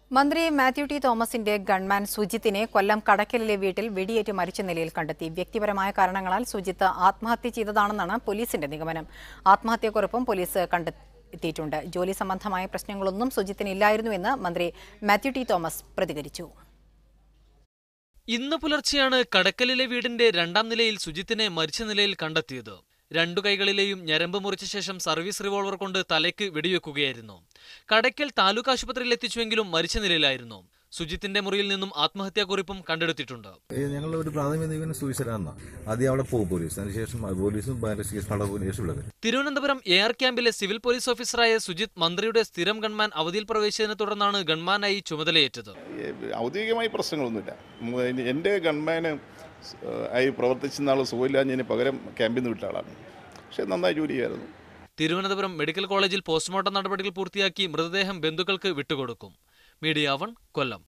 മന്ത്രി മാത്യു ടി തോമസിന്റെ ഗൺമാൻ സുജിത്തിനെ കൊല്ലം കടക്കലിലെ വീട്ടിൽ വെടിയേറ്റ് മരിച്ച നിലയിൽ കണ്ടെത്തി വ്യക്തിപരമായ കാരണങ്ങളാൽ സുജിത്ത് ആത്മഹത്യ ചെയ്തതാണെന്നാണ് പോലീസിന്റെ നിഗമനം ആത്മഹത്യക്കുറിപ്പും പോലീസ് കണ്ടെത്തിയിട്ടുണ്ട് ജോലി സംബന്ധമായ പ്രശ്നങ്ങളൊന്നും സുജിത്തിന് ഇല്ലായിരുന്നുവെന്ന് മന്ത്രി മാത്യു ടി തോമസ് പ്രതികരിച്ചു ഇന്ന് പുലർച്ചെയാണ് കടക്കലിലെ വീടിന്റെ രണ്ടാം നിലയിൽ സുജിത്തിനെ മരിച്ച നിലയിൽ കണ്ടെത്തിയത് രണ്ടു കൈകളിലെയും ഞരമ്പ് മുറിച്ച ശേഷം സർവീസ് റിവോൾവർ കൊണ്ട് തലയ്ക്ക് വെടിവെക്കുകയായിരുന്നു കടയ്ക്കൽ താലൂക്ക് ആശുപത്രിയിൽ എത്തിച്ചുവെങ്കിലും മരിച്ച നിലയിലായിരുന്നു സുജിത്തിന്റെ മുറിയിൽ നിന്നും ആത്മഹത്യാക്കുറിപ്പും കണ്ടെടുത്തിട്ടുണ്ട് ഞങ്ങളുടെ ഒരു പ്രാഥമിക നിഗമനം സൂയിസൈഡാണെന്ന ആദ്യം അവിടെ പോകും പോലീസ് അതിനുശേഷം പോലീസും ഇൻവെസ്റ്റിഗേഷൻ നടപടിന് ശേഷം വിടുന്നത് തിരുവനന്തപുരം എയർ ക്യാമ്പിലെ സിവിൽ പോലീസ് ഓഫീസറായ സുജിത് മന്ത്രിയുടെ സ്ഥിരം ഗൺമാൻ അവധിയിൽ പ്രവേശിച്ചതിനെ തുടർന്നാണ് ഗൺമാനായി ചുമതലയേറ്റത് ഏ, ഔദ്യോഗികമായി പ്രശ്നങ്ങളൊന്നുമില്ല ഉം, എൻ്റെ ഗൺമാന് സ്- ആയി പ്രവർത്തിച്ച നാൾ സുഖമില്ലാഞ്ഞതിന് പകരം ക്യാമ്പിൽ നിന്ന് വിട്ട ആളാണ് പക്ഷെ നന്നായി ജോലി ചെയ്യായിരുന്നു തിരുവനന്തപുരം മെഡിക്കൽ കോളേജിൽ പോസ്റ്റ്മോർട്ടം നടപടികൾ പൂർത്തിയാക്കി മൃതദേഹം ബന്ധുക്കൾക്ക് വിട്ടുകൊടുക്കും മീഡിയ വൺ കൊല്ലം